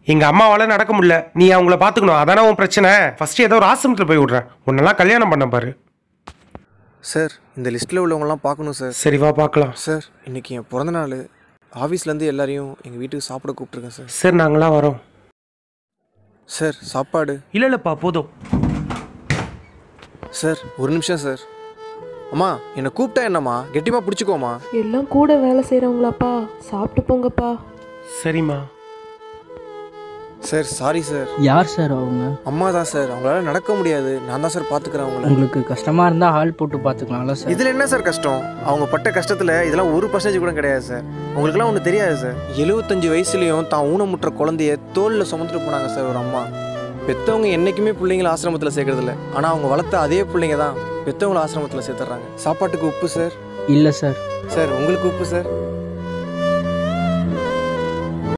எங்கள் அம்மாவால் நடக்க முடியல நீ அவங்கள பார்த்துக்கணும் அதானே உன் பிரச்சனை ஃபஸ்ட்டு ஏதோ ஒரு ஆசிரமத்தில் போய் விட்றேன் உன்னெல்லாம் கல்யாணம் பண்ண பாரு சார் இந்த லிஸ்ட்டில் உள்ளவங்கலாம் பார்க்கணும் சார் சரி வா பார்க்கலாம் சார் இன்னைக்கு என் பிறந்த நாள் ஆஃபீஸ்லேருந்து எல்லாரையும் எங்கள் வீட்டுக்கு சாப்பிட கூப்பிட்ருக்கேன் சார் சரி நாங்களாம் வரோம் சார் சாப்பாடு இல்லை இல்லைப்பா போதும் சார் ஒரு நிமிஷம் சார் அம்மா என்னை கூப்பிட்டா என்னம்மா கெட்டிமா பிடிச்சிக்கோமா எல்லாம் கூட வேலை செய்கிறவங்களாப்பா சாப்பிட்டு போங்கப்பா சரிம்மா சார் சாரி சார் யார் சார் அவங்க அம்மா தான் சார் அவங்களால நடக்க முடியாது நான் தான் சார் பார்த்துக்கிறேன் அவங்கள உங்களுக்கு கஷ்டமா இருந்தா ஹால் போட்டு பார்த்துக்கலாம்ல சார் இதில் என்ன சார் கஷ்டம் அவங்க பட்ட கஷ்டத்தில் இதெல்லாம் ஒரு பர்சன்டேஜ் கூட கிடையாது சார் உங்களுக்குலாம் ஒன்று தெரியாது சார் எழுபத்தஞ்சு வயசுலேயும் தான் ஊனமுற்ற குழந்தைய தோளில் சுமந்துட்டு போனாங்க சார் ஒரு அம்மா பெற்றவங்க என்றைக்குமே பிள்ளைங்கள ஆசிரமத்தில் சேர்க்கறதில்ல ஆனால் அவங்க வளர்த்த அதே பிள்ளைங்க தான் பெற்றவங்கள ஆசிரமத்தில் சேர்த்துறாங்க சாப்பாட்டுக்கு உப்பு சார் இல்லை சார் சார் உங்களுக்கு உப்பு சார்